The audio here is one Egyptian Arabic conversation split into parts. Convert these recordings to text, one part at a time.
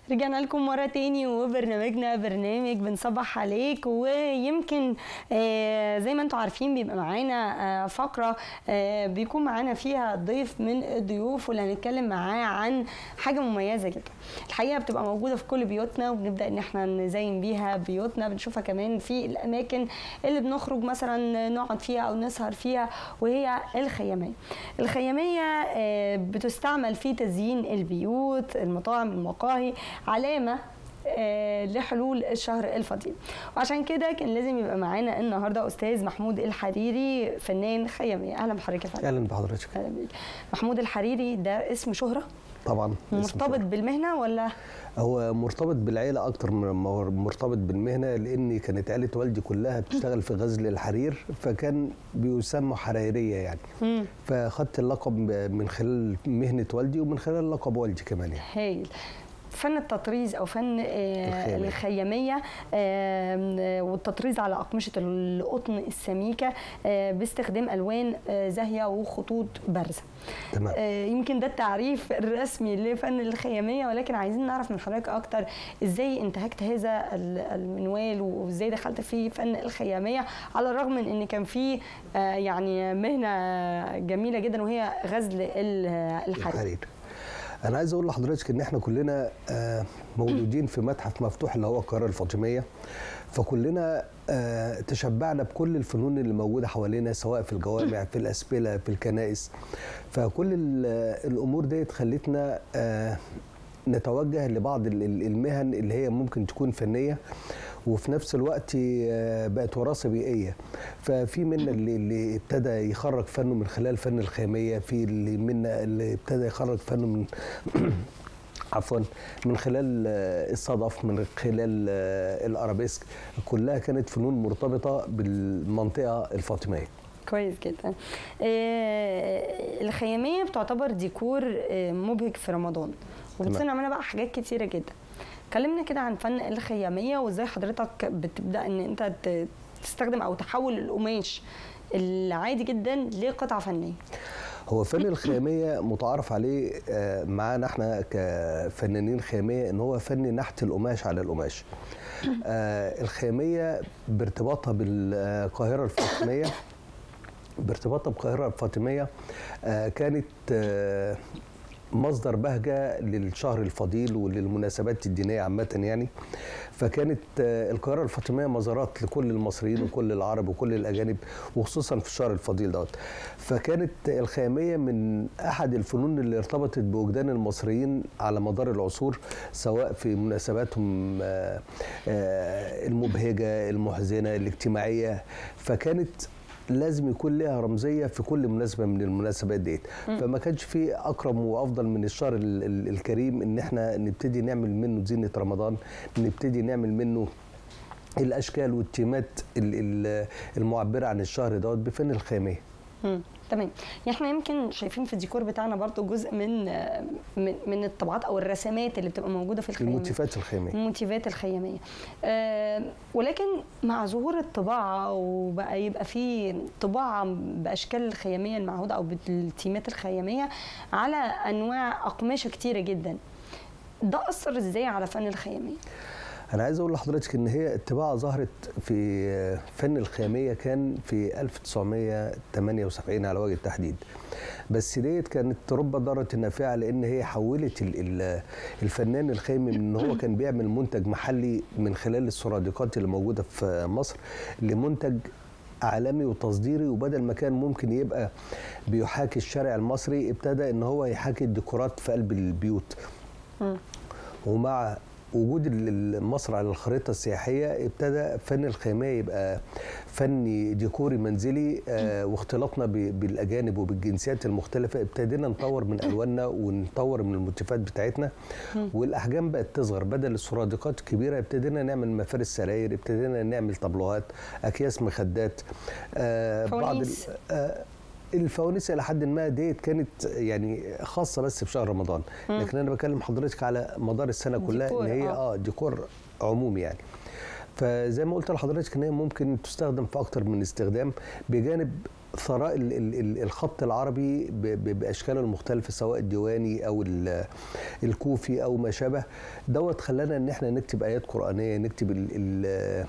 رجعنا لكم مرة تاني وبرنامجنا برنامج بنصبح عليك ويمكن آه، زي ما انتم عارفين بيبقى معانا آه، فقرة آه، بيكون معانا فيها ضيف من الضيوف واللي هنتكلم معاه عن حاجة مميزة جدا الحقيقة بتبقى موجودة في كل بيوتنا وبنبدأ ان احنا نزين بيها بيوتنا بنشوفها كمان في الأماكن اللي بنخرج مثلا نقعد فيها أو نسهر فيها وهي الخيامية الخيامية آه، بتستعمل في تزيين البيوت المطاعم المقاهي علامة آه، لحلول الشهر الفضيل وعشان كده كان لازم يبقى معانا النهارده استاذ محمود الحريري فنان خياميه اهلا بحضرتك يا فندم اهلا بحضرتك اهلا بيك محمود الحريري ده اسم شهره طبعا اسم مرتبط شهرة. بالمهنه ولا هو مرتبط بالعيله اكتر من ما هو مرتبط بالمهنه لان كانت عيله والدي كلها بتشتغل في غزل الحرير فكان بيسموا حريريه يعني مم. فاخدت اللقب من خلال مهنه والدي ومن خلال لقب والدي كمان يعني هايل فن التطريز او فن آه، الخيامية. الخياميه آم، آه، والتطريز على اقمشه القطن السميكه آه، باستخدام الوان آه، زاهيه وخطوط بارزه تمام آه، يمكن ده التعريف الرسمي لفن الخياميه ولكن عايزين نعرف من حضرتك اكتر ازاي انتهكت هذا ال- المنوال وازاي دخلت في فن الخياميه على الرغم من ان كان في آه، يعني مهنه جميله جدا وهي غزل ال- الحرير الحرير انا عايز اقول لحضرتك ان احنا كلنا آه، مولودين في متحف مفتوح اللي هو القاهره الفاطميه فكلنا آه، تشبعنا بكل الفنون اللي موجوده حوالينا سواء في الجوامع في الاسبله في الكنائس فكل ال- الامور ديت خلتنا آه، نتوجه لبعض ال- ال- المهن اللي هي ممكن تكون فنيه وفي نفس الوقت آه، بقت وراثه بيئيه ففي منا اللي, اللي ابتدى يخرج فنه من خلال فن الخاميه في اللي منا اللي ابتدى يخرج فنه من عفوا من خلال آه، الصدف من خلال آه، الارابيسك كلها كانت فنون مرتبطه بالمنطقه الفاطميه كويس جدا آه، الخياميه بتعتبر ديكور آه، مبهج في رمضان وبتصنع منها بقى حاجات كتيره جدا كلمنا كده عن فن الخياميه وازاي حضرتك بتبدا ان انت ت- تستخدم او تحول القماش العادي جدا لقطعه فنيه هو فن الخيامية متعارف عليه آه، معانا احنا كفنانين خيامية ان هو فن نحت القماش على القماش آه، الخيامية بارتباطها بالقاهرة الفاطمية بارتباطها بالقاهرة الفاطمية آه، كانت آه، مصدر بهجة للشهر الفضيل وللمناسبات الدينية عامة يعني فكانت آه، القاهرة الفاطمية مزارات لكل المصريين وكل العرب وكل الأجانب وخصوصا في الشهر الفضيل دوت فكانت الخيامية من أحد الفنون اللي ارتبطت بوجدان المصريين على مدار العصور سواء في مناسباتهم آه، آه، المبهجة المحزنة الاجتماعية فكانت لازم يكون لها رمزيه في كل مناسبه من المناسبات ديت فما كانش في اكرم وافضل من الشهر ال- ال- الكريم ان احنا نبتدي نعمل منه زينه رمضان نبتدي نعمل منه الاشكال والتيمات ال- ال- المعبره عن الشهر دوت بفن الخاميه مم. تمام يعني احنا يمكن شايفين في الديكور بتاعنا برضو جزء من آه، من من الطبعات او الرسمات اللي بتبقى موجوده في الخياميه الموتيفات الخاميه الموتيفات الخياميه آه، ولكن مع ظهور الطباعه وبقى يبقى في طباعه باشكال الخياميه المعهوده او بالتيمات الخياميه على انواع اقمشه كتيره جدا ده اثر ازاي على فن الخياميه انا عايز اقول لحضرتك ان هي الطباعه ظهرت في فن الخاميه كان في 1978 على وجه التحديد بس ديت كانت رب ضاره نافعه لان هي حولت ال- ال- الفنان الخامي من ان هو كان بيعمل منتج محلي من خلال السرادقات اللي موجوده في مصر لمنتج عالمي وتصديري وبدل ما كان ممكن يبقى بيحاكي الشارع المصري ابتدى ان هو يحاكي الديكورات في قلب البيوت مم. ومع وجود ال- ال- مصر على الخريطة السياحية ابتدى فن الخيمية يبقى فن ديكوري منزلي آه واختلاطنا ب- بالأجانب وبالجنسيات المختلفة ابتدينا نطور من ألواننا ونطور من الموتيفات بتاعتنا والأحجام بقت تصغر بدل السرادقات الكبيرة ابتدينا نعمل مفارس سراير ابتدينا نعمل طابلوهات أكياس مخدات آه فوانيس. ال- آه الفوانيس الى حد ما ديت كانت يعني خاصه بس في شهر رمضان لكن انا بكلم حضرتك على مدار السنه كلها ديكور، ان هي آه. اه ديكور عمومي يعني فزي ما قلت لحضرتك ان هي ممكن تستخدم في اكتر من استخدام بجانب ثراء ال- ال- ال- الخط العربي ب- ب- باشكاله المختلفه سواء الديواني او ال- الكوفي او ما شابه دوت خلانا ان احنا نكتب ايات قرانيه نكتب ال ال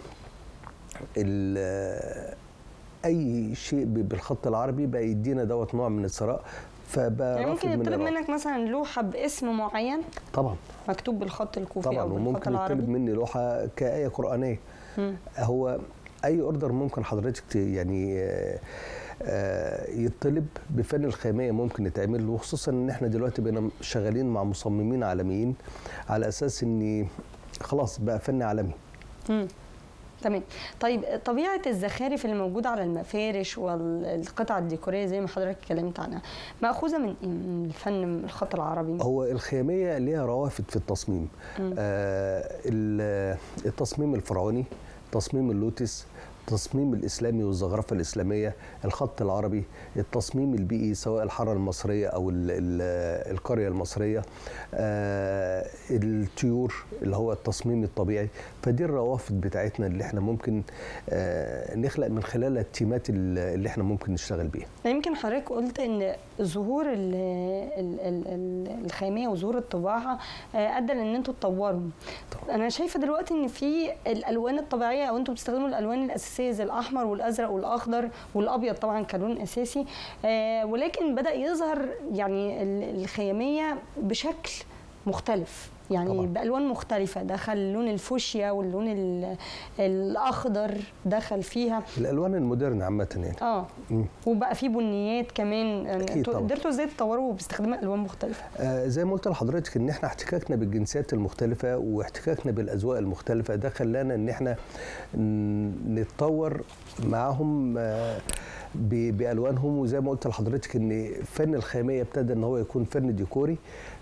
ال اي شيء ب- بالخط العربي بقى يدينا دوت نوع من الثراء فبقى يعني ممكن رافض من يطلب الرفض. منك مثلا لوحه باسم معين طبعا مكتوب بالخط الكوفي طبعا او بالخط وممكن يطلب العربي مني لوحه كايه قرانيه مم. هو اي اوردر ممكن حضرتك ت- يعني آه، آه، يطلب بفن الخاميه ممكن يتعمل له وخصوصا ان احنا دلوقتي بقينا شغالين مع مصممين عالميين على اساس ان خلاص بقى فن عالمي مم. تمام طيب طبيعه الزخارف اللي موجوده على المفارش والقطع الديكوريه زي ما حضرتك اتكلمت عنها ماخوذه من ايه من الفن من الخط العربي هو الخاميه ليها روافد في التصميم مم. آه ال- التصميم الفرعوني تصميم اللوتس التصميم الاسلامي والزخرفه الاسلاميه الخط العربي التصميم البيئي سواء الحاره المصريه او ال ال القريه المصريه آه الطيور اللي هو التصميم الطبيعي فدي الروافد بتاعتنا اللي احنا ممكن آه نخلق من خلالها التيمات اللي اللي احنا ممكن نشتغل بيها يمكن حضرتك قلت ان ظهور ال- ال- ال- ال- الخاميه وظهور الطباعه آه، ادى لان انتوا تطوروا انا شايفه دلوقتي ان في الالوان الطبيعيه او انتوا بتستخدموا الالوان الاساسيه زي الاحمر والازرق والاخضر والابيض طبعا كلون اساسي آه، ولكن بدا يظهر يعني ال- الخياميه بشكل مختلف يعني طبعاً. بالوان مختلفه دخل لون الفوشيا واللون ال- الاخضر دخل فيها الالوان المودرن عامه يعني اه مم. وبقى في بنيات كمان يعني أكيد انتوا طبعاً. قدرتوا ازاي تطوروا باستخدام الوان مختلفه آه، زي ما قلت لحضرتك ان احنا احتكاكنا بالجنسيات المختلفه واحتكاكنا بالاذواق المختلفه ده خلانا ان احنا ن- نتطور معاهم آه، ب- بالوانهم وزي ما قلت لحضرتك ان فن الخاميه ابتدى ان هو يكون فن ديكوري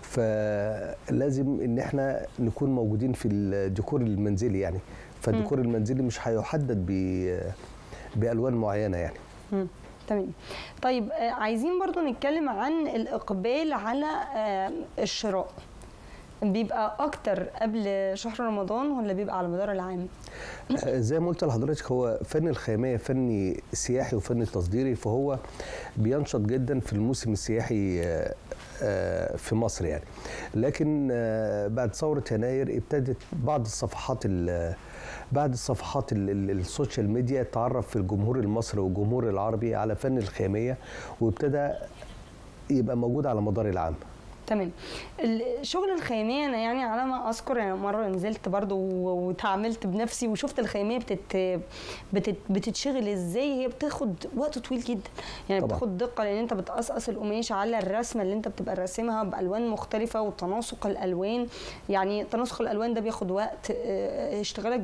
فلازم ان احنا نكون موجودين في الديكور المنزلي يعني فالديكور المنزلي مش هيحدد ب- بالوان معينه يعني مم. تمام طيب آه، عايزين برضو نتكلم عن الاقبال على آه، الشراء بيبقى اكتر قبل شهر رمضان ولا بيبقى على مدار العام آه، زي ما قلت لحضرتك هو فن الخامية فن سياحي وفن تصديري فهو بينشط جدا في الموسم السياحي آه، آه، في مصر يعني لكن آه، بعد ثورة يناير ابتدت بعض الصفحات ال- بعد الصفحات ال- ال- السوشيال ميديا تعرف الجمهور المصري والجمهور العربي على فن الخامية وابتدى يبقى موجود على مدار العام تمام الشغل الخيامية أنا يعني على ما أذكر يعني مرة نزلت برضو و- وتعاملت بنفسي وشفت الخيامية بتت بتت بتتشغل إزاي هي بتاخد وقت طويل جدا يعني طبعاً. بتاخد دقة لأن أنت بتقصقص القماش على الرسمة اللي أنت بتبقى راسمها بألوان مختلفة وتناسق الألوان يعني تناسق الألوان ده بياخد وقت آه، اشتغالك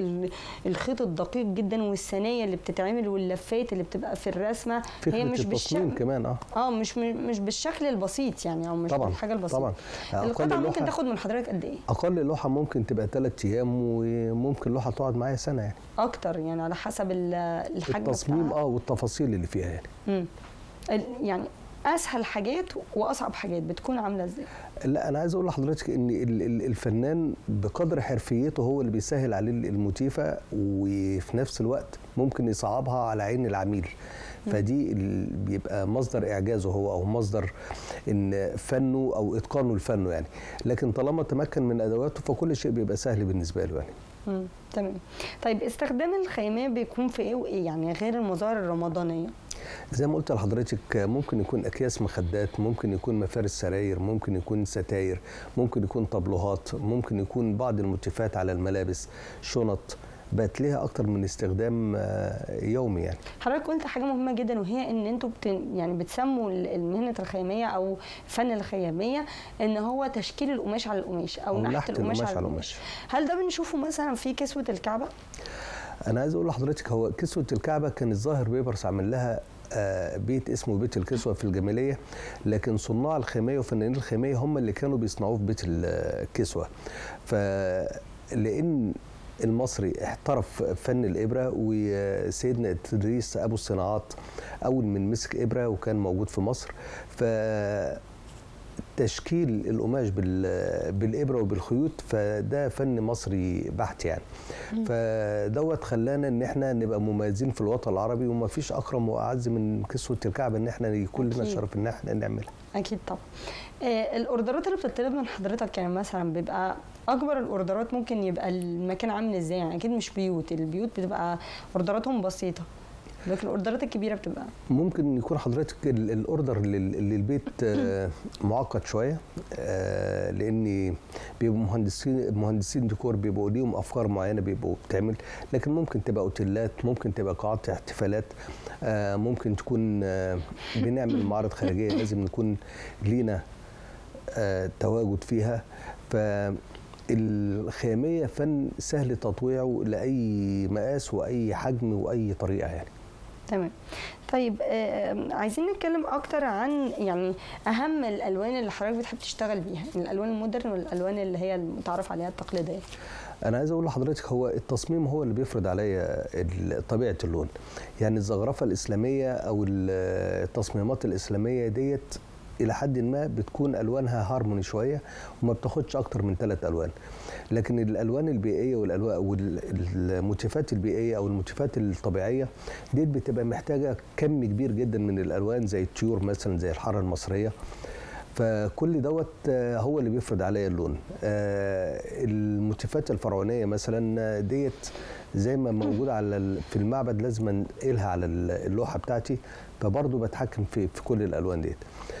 بالخيط الدقيق جدا والثنايا اللي بتتعمل واللفات اللي بتبقى في الرسمة فكرة هي مش التصميم بالشكل كمان اه اه مش مش بالشكل البسيط يعني او مش طبعاً، بالحاجه البسيطه طبعاً. أقل القطعه ممكن لوحة- تاخد من حضرتك قد ايه اقل لوحه ممكن تبقى ثلاث ايام وممكن لوحه تقعد معايا سنه يعني اكتر يعني على حسب ال- الحجم التصميم بتاعها. اه والتفاصيل اللي فيها يعني مم. ال- يعني اسهل حاجات واصعب حاجات بتكون عامله ازاي لا انا عايز اقول لحضرتك ان ال- ال- الفنان بقدر حرفيته هو اللي بيسهل عليه الموتيفه وفي نفس الوقت ممكن يصعبها على عين العميل فدي ال- بيبقى مصدر اعجازه هو او مصدر ان فنه او اتقانه لفنه يعني لكن طالما تمكن من ادواته فكل شيء بيبقى سهل بالنسبه له يعني مم. تمام طيب استخدام الخيميه بيكون في ايه وايه يعني غير المظاهر الرمضانيه زي ما قلت لحضرتك ممكن يكون اكياس مخدات ممكن يكون مفارش سراير ممكن يكون ستاير ممكن يكون طابلوهات ممكن يكون بعض الموتيفات على الملابس شنط بقت ليها اكتر من استخدام آه، يومي يعني حضرتك قلت حاجه مهمه جدا وهي ان انتوا بت... يعني بتسموا ال- مهنه الخياميه او فن الخياميه ان هو تشكيل القماش على القماش او, أو نحت نحت القماش القماش على على القماش هل ده بنشوفه مثلا في كسوه الكعبه انا عايز اقول لحضرتك هو كسوه الكعبه كان الظاهر بيبرس عامل لها آه، بيت اسمه بيت الكسوه في الجماليه لكن صناع الخيميه وفنانين الخيميه هم اللي كانوا بيصنعوه في بيت الكسوه فلان المصري احترف فن الابره وسيدنا ادريس ابو الصناعات اول من مسك ابره وكان موجود في مصر ف تشكيل القماش بال- بالابره وبالخيوط فده فن مصري بحت يعني فدوت خلانا ان احنا نبقى مميزين في الوطن العربي وما فيش اكرم واعز من كسوه الكعبه ان احنا يكون لنا أكيد. الشرف ان احنا نعملها اكيد طبعا آه، الاوردرات اللي بتطلب من حضرتك يعني مثلا بيبقى اكبر الاوردرات ممكن يبقى المكان عامل ازاي يعني اكيد مش بيوت البيوت بتبقى اوردراتهم بسيطه لكن الاوردرات الكبيره بتبقى ممكن يكون حضرتك ال- الاوردر لل- للبيت آه، معقد شويه آه، لان بيبقوا مهندسين مهندسين ديكور بيبقوا ليهم افكار معينه بيبقوا بتعمل لكن ممكن تبقى اوتيلات ممكن تبقى قاعات احتفالات آه، ممكن تكون آه، بنعمل معارض خارجيه لازم نكون لينا آه، تواجد فيها فالخياميه فن سهل تطويعه لاي مقاس واي حجم واي طريقه يعني تمام طيب آه، عايزين نتكلم اكتر عن يعني اهم الالوان اللي حضرتك بتحب تشتغل بيها الالوان المودرن والالوان اللي هي المتعارف عليها التقليديه انا عايز اقول لحضرتك هو التصميم هو اللي بيفرض عليا ال- طبيعه اللون يعني الزخرفه الاسلاميه او ال- التصميمات الاسلاميه ديت الى حد ما بتكون الوانها هارموني شويه وما بتاخدش اكتر من ثلاث الوان لكن الالوان البيئيه والالوان والموتيفات البيئيه او الموتيفات الطبيعيه ديت بتبقى محتاجه كم كبير جدا من الالوان زي الطيور مثلا زي الحاره المصريه فكل دوت آه، هو اللي بيفرض عليا اللون آه، الموتيفات الفرعونيه مثلا آه، ديت زي ما موجوده على ال- في المعبد لازم انقلها على ال- اللوحه بتاعتي فبرضه بتحكم في في كل الالوان ديت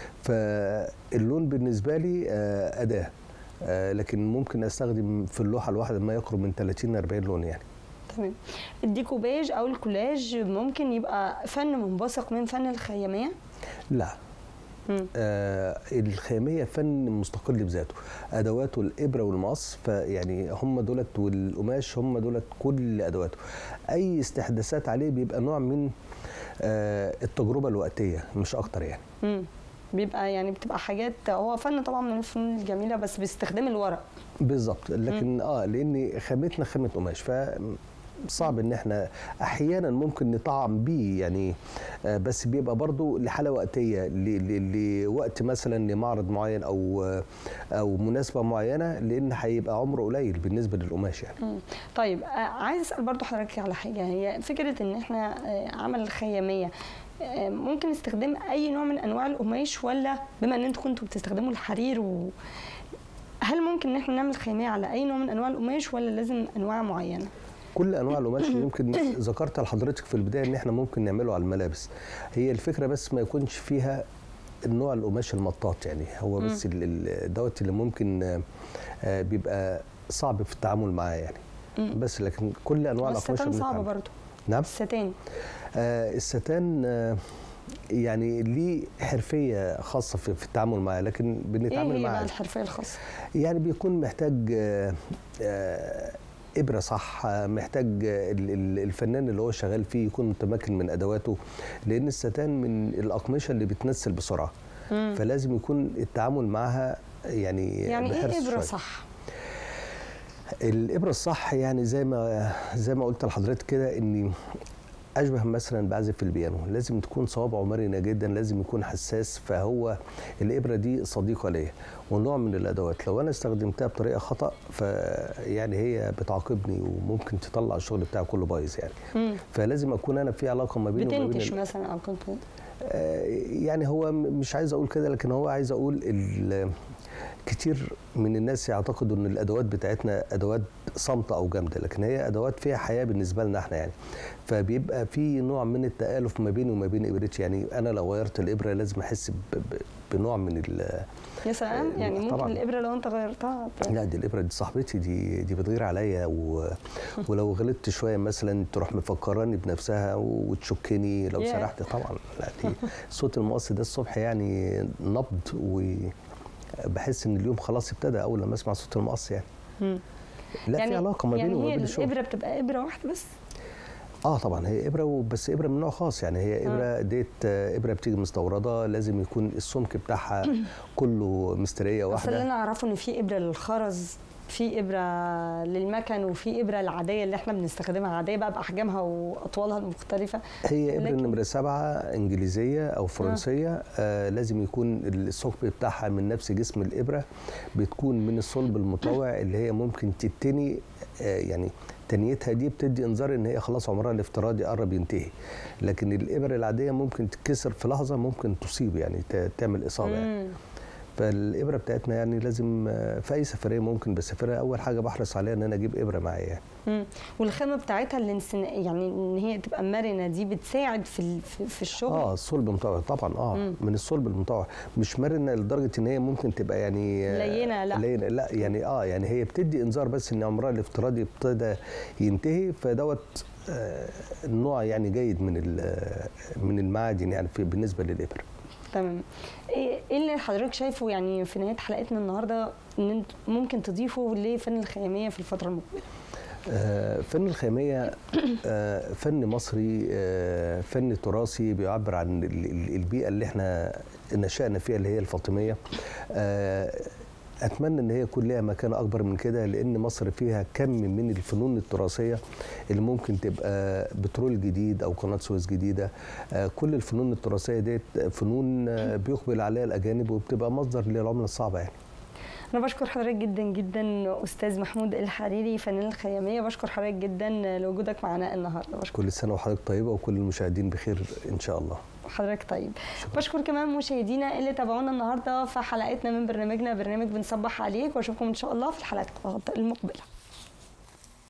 فاللون بالنسبه لي آه، اداه آه، لكن ممكن استخدم في اللوحه الواحده ما يقرب من 30 ل 40 لون يعني تمام الديكوباج او الكولاج ممكن يبقى فن منبثق من فن الخياميه لا مم. آه الخامية فن مستقل بذاته أدواته الإبرة والمقص فيعني هم دولت والقماش هم دولت كل أدواته أي استحداثات عليه بيبقى نوع من آه التجربة الوقتية مش أكتر يعني مم. بيبقى يعني بتبقى حاجات هو فن طبعا من الفنون الجميله بس باستخدام الورق بالظبط لكن اه لان خامتنا خامه قماش ف صعب ان احنا احيانا ممكن نطعم بيه يعني آه، بس بيبقى برضو لحاله وقتيه ل- ل- لوقت مثلا لمعرض معين او آه، او مناسبه معينه لان هيبقى عمره قليل بالنسبه للقماش يعني مم. طيب آه، عايز اسال برضو حضرتك على حاجه هي فكره ان احنا آه، عمل الخياميه آه، ممكن استخدام اي نوع من انواع القماش ولا بما ان انتوا كنتوا بتستخدموا الحرير و هل ممكن ان احنا نعمل خياميه على اي نوع من انواع القماش ولا لازم انواع معينه كل انواع القماش يمكن ذكرت لحضرتك في البدايه ان احنا ممكن نعمله على الملابس هي الفكره بس ما يكونش فيها النوع القماش المطاط يعني هو بس ال- ال- دوت اللي ممكن آه، آه، بيبقى صعب في التعامل معاه يعني مم. بس لكن كل انواع القماش الستان اللي صعبه بنتعامل- برضو نعم الستان آه الستان آه يعني ليه حرفيه خاصه في, في التعامل معاه لكن ايه بنتعامل هي معاه بقى عادي. الحرفيه الخاصه يعني بيكون محتاج آه، آه، إبرة صح آه، محتاج آه، ال- ال- الفنان اللي هو شغال فيه يكون متمكن من أدواته لأن الستان من الأقمشة اللي بتنسل بسرعة مم. فلازم يكون التعامل معها يعني يعني بحرص ايه ابره شوية. صح الإبرة الصح يعني زي ما زي ما قلت لحضرتك كده إني أشبه مثلا بعزف البيانو لازم تكون صوابعه مرنة جدا لازم يكون حساس فهو الإبرة دي صديقة ليا ونوع من الأدوات لو أنا استخدمتها بطريقة خطأ فيعني هي بتعاقبني وممكن تطلع الشغل بتاعي كله بايظ يعني مم. فلازم أكون أنا في علاقة ما بيني وما بين بتنتش ال- مثلا او كنت آه، يعني هو م- مش عايز اقول كده لكن هو عايز اقول ال- كتير من الناس يعتقدوا ان الادوات بتاعتنا ادوات صامته او جامده لكن هي ادوات فيها حياه بالنسبه لنا احنا يعني فبيبقى في نوع من التالف ما بيني وما بين ابرتي يعني انا لو غيرت الابره لازم احس ب- ب- بنوع من ال يا سلام آه، يعني ممكن طبعاً. الابره لو انت غيرتها ت- لا دي الابره دي صاحبتي دي دي بتغير عليا و... ولو غلطت شويه مثلا تروح مفكراني بنفسها وتشكني لو ياه. سرحت طبعا لا دي صوت المقص ده الصبح يعني نبض وبحس ان اليوم خلاص ابتدى اول لما اسمع صوت المقص يعني مم. لا يعني في علاقه ما يعني بيني وما هي بين الشغل الابره بتبقى ابره واحده بس اه طبعا هي ابره و- بس ابره من نوع خاص يعني هي ابره ديت آه، ابره بتيجي مستورده لازم يكون السمك بتاعها كله مستريه اصل اللي واحده انا اعرفه ان في ابره للخرز في ابره للمكن وفي ابره العاديه اللي احنا بنستخدمها عاديه بقى باحجامها واطوالها المختلفه هي ابره لكن- نمره سبعه انجليزيه او فرنسيه آه لازم يكون الثقب بتاعها من نفس جسم الابره بتكون من الصلب المطوع اللي هي ممكن تتني آه يعني تنيتها دي بتدي انذار ان هي خلاص عمرها الافتراضي قرب ينتهي لكن الابره العاديه ممكن تتكسر في لحظه ممكن تصيب يعني ت- تعمل اصابه يعني. مم. فالابره بتاعتنا يعني لازم آه، في اي سفريه ممكن بسافرها اول حاجه بحرص عليها ان انا اجيب ابره معايا يعني. مم. والخامه بتاعتها اللي انسن... يعني ان هي تبقى مرنه دي بتساعد في ال... في- في الشغل اه الصلب المطوع طبعا اه مم. من الصلب المطوع مش مرنه لدرجه ان هي ممكن تبقى يعني آه، لينة، لا. لينة لا يعني اه يعني هي بتدي انذار بس ان عمرها الافتراضي ابتدى ينتهي فدوت آه نوع يعني جيد من ال- من المعادن يعني في بالنسبه للابره تمام ايه إيه اللي حضرتك شايفه يعني في نهايه حلقتنا النهارده ان انت ممكن تضيفه لفن الخياميه في الفتره المقبله آه، فن الخيمية آه، فن مصري آه، فن تراثي بيعبر عن ال- ال- البيئة اللي احنا نشأنا فيها اللي هي الفاطمية آه، أتمنى إن هي يكون لها مكان أكبر من كده لأن مصر فيها كم من الفنون التراثية اللي ممكن تبقى بترول جديد أو قناة سويس جديدة آه، كل الفنون التراثية ديت فنون آه، بيقبل عليها الأجانب وبتبقى مصدر للعملة الصعبة يعني انا بشكر حضرتك جدا جدا استاذ محمود الحريري فنان الخياميه بشكر حضرتك جدا لوجودك معنا النهارده بشكر كل سنة وحضرتك طيبة وكل المشاهدين بخير إن شاء الله حضرتك طيب بشكر كمان مشاهدينا اللي تابعونا النهارده في حلقتنا من برنامجنا برنامج بنصبح عليك واشوفكم ان شاء الله في الحلقات المقبله